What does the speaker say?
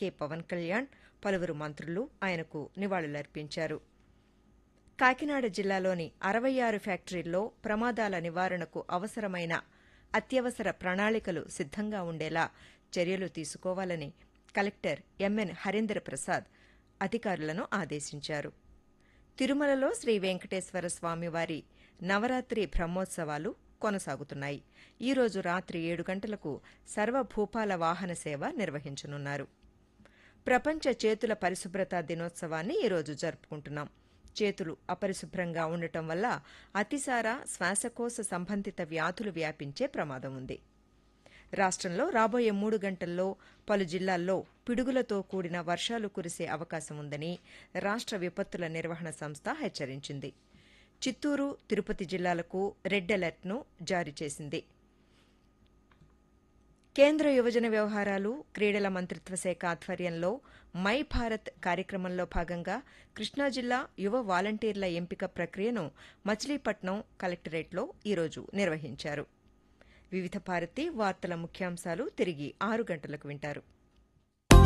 K Pawan Kalyan పలువురు మంత్రులు ఆయనకు నివాళులర్పించారు కాకినాడ జిల్లాలోని అరవై ఆరు ఫ్యాక్టరీల్లో ప్రమాదాల నివారణకు అవసరమైన అత్యవసర ప్రణాళికలు సిద్ధంగా ఉండేలా చర్యలు తీసుకోవాలని కలెక్టర్ ఎంఎన్ హరీంద్ర ప్రసాద్ అధికారులను ఆదేశించారు తిరుమలలో శ్రీ వెంకటేశ్వర స్వామివారి నవరాత్రి బ్రహ్మోత్సవాలు కొనసాగుతున్నాయి ఈరోజు రాత్రి ఏడు గంటలకు సర్వభూపాల వాహన సేవ నిర్వహించనున్నారు ప్రపంచ చేతుల పరిశుభ్రత దినోత్సవాన్ని ఈరోజు జరుపుకుంటున్నాం చేతులు అపరిశుభ్రంగా ఉండటం వల్ల అతిసార శ్వాసకోశ సంబంధిత వ్యాధులు వ్యాపించే ప్రమాదం ఉంది రాష్ట్రంలో రాబోయే మూడు గంటల్లో పలు జిల్లాల్లో పిడుగులతో కూడిన వర్షాలు కురిసే అవకాశం ఉందని రాష్ట్ర విపత్తుల నిర్వహణ సంస్థ హెచ్చరించింది చిత్తూరు తిరుపతి జిల్లాలకు రెడ్ అలర్ట్ను జారీ చేసింది కేంద్ర యువజన వ్యవహారాలు క్రీడల మంత్రిత్వ శాఖ ఆధ్వర్యంలో మై భారత్ కార్యక్రమంలో భాగంగా కృష్ణా జిల్లా యువ వాలంటీర్ల ఎంపిక ప్రక్రియను మచిలీపట్నం కలెక్టరేట్లో ఈరోజు నిర్వహించారు వివిధ భారతి వార్తల ముఖ్యాంశాలు తిరిగి ఆరు గంటలకు వింటారు